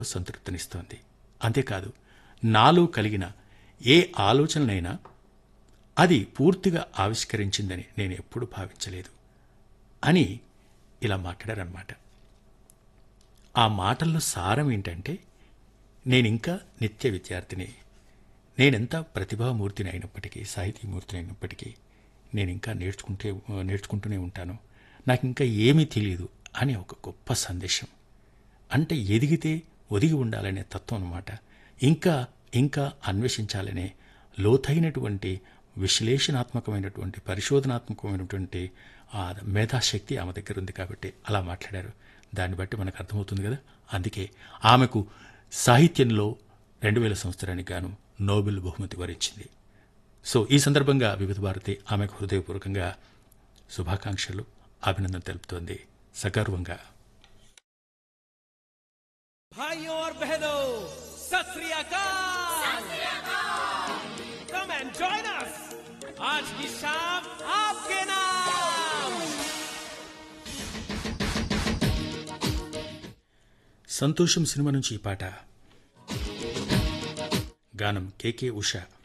సంతృప్తినిస్తోంది అంతేకాదు నాలో కలిగిన ఏ ఆలోచనలైనా అది పూర్తిగా ఆవిష్కరించిందని నేను ఎప్పుడూ భావించలేదు అని ఇలా మాట్లాడారన్నమాట ఆ మాటల్లో సారం ఏంటంటే నేనింకా నిత్య విద్యార్థిని నేనెంత ప్రతిభామూర్తిని అయినప్పటికీ సాహితీమూర్తిని అయినప్పటికీ నేను ఇంకా నేర్చుకుంటే నేర్చుకుంటూనే ఉంటాను నాకు ఇంకా ఏమీ తెలియదు అనే ఒక గొప్ప సందేశం అంటే ఎదిగితే ఒదిగి ఉండాలనే తత్వం అన్నమాట ఇంకా ఇంకా అన్వేషించాలనే లోతైనటువంటి విశ్లేషణాత్మకమైనటువంటి పరిశోధనాత్మకమైనటువంటి ఆ మేధాశక్తి ఆమె దగ్గర ఉంది కాబట్టి అలా మాట్లాడారు దాన్ని బట్టి మనకు అర్థమవుతుంది కదా అందుకే ఆమెకు సాహిత్యంలో రెండు వేల సంవత్సరానికి గాను నోబెల్ బహుమతి వరించింది సో ఈ సందర్భంగా వివిధ భారతి ఆమెకు హృదయపూర్వకంగా శుభాకాంక్షలు అభినందన తెలుపుతోంది సగర్వంగా भाइयों और बहनों सत श्री अकाल कम एंड जॉइन अस आज की शाम आपके नाम సంతోషం సినిమా నుంచి ఈ పాట గానం కేకే ఉషా